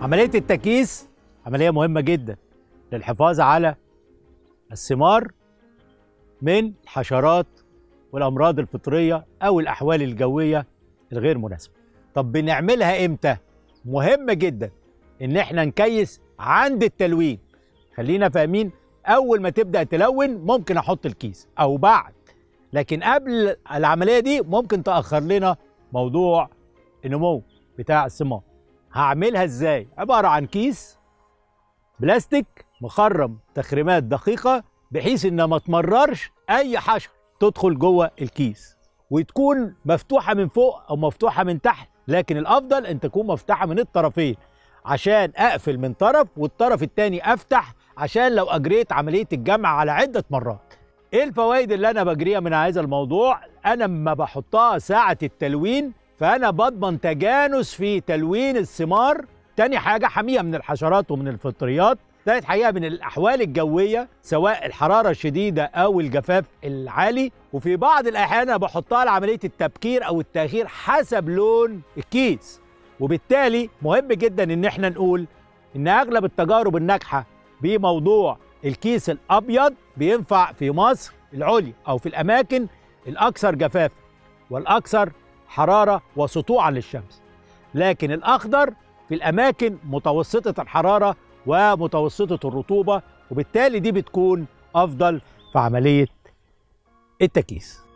عملية التكييس عملية مهمة جدا للحفاظ على الثمار من الحشرات والأمراض الفطرية أو الأحوال الجوية الغير مناسبة طب بنعملها إمتى؟ مهم جدا إن إحنا نكيس عند التلوين خلينا فاهمين أول ما تبدأ تلون ممكن أحط الكيس أو بعد لكن قبل العملية دي ممكن تأخر لنا موضوع النمو بتاع الثمار هعملها ازاي عباره عن كيس بلاستيك مخرم تخريمات دقيقه بحيث ان ما تمررش اي حشره تدخل جوه الكيس وتكون مفتوحه من فوق او مفتوحه من تحت لكن الافضل ان تكون مفتوحه من الطرفين عشان اقفل من طرف والطرف التاني افتح عشان لو اجريت عمليه الجمع على عده مرات ايه الفوائد اللي انا بجريها من هذا الموضوع انا لما بحطها ساعه التلوين فانا بضمن تجانس في تلوين الثمار تاني حاجه حميها من الحشرات ومن الفطريات تالت حقيقه من الاحوال الجويه سواء الحراره الشديده او الجفاف العالي وفي بعض الاحيان أنا بحطها لعمليه التبكير او التاخير حسب لون الكيس وبالتالي مهم جدا ان احنا نقول ان اغلب التجارب الناجحه بموضوع الكيس الابيض بينفع في مصر العليا او في الاماكن الاكثر جفافا والاكثر حراره وسطوعا للشمس لكن الاخضر في الاماكن متوسطه الحراره ومتوسطه الرطوبه وبالتالي دي بتكون افضل في عمليه التكييس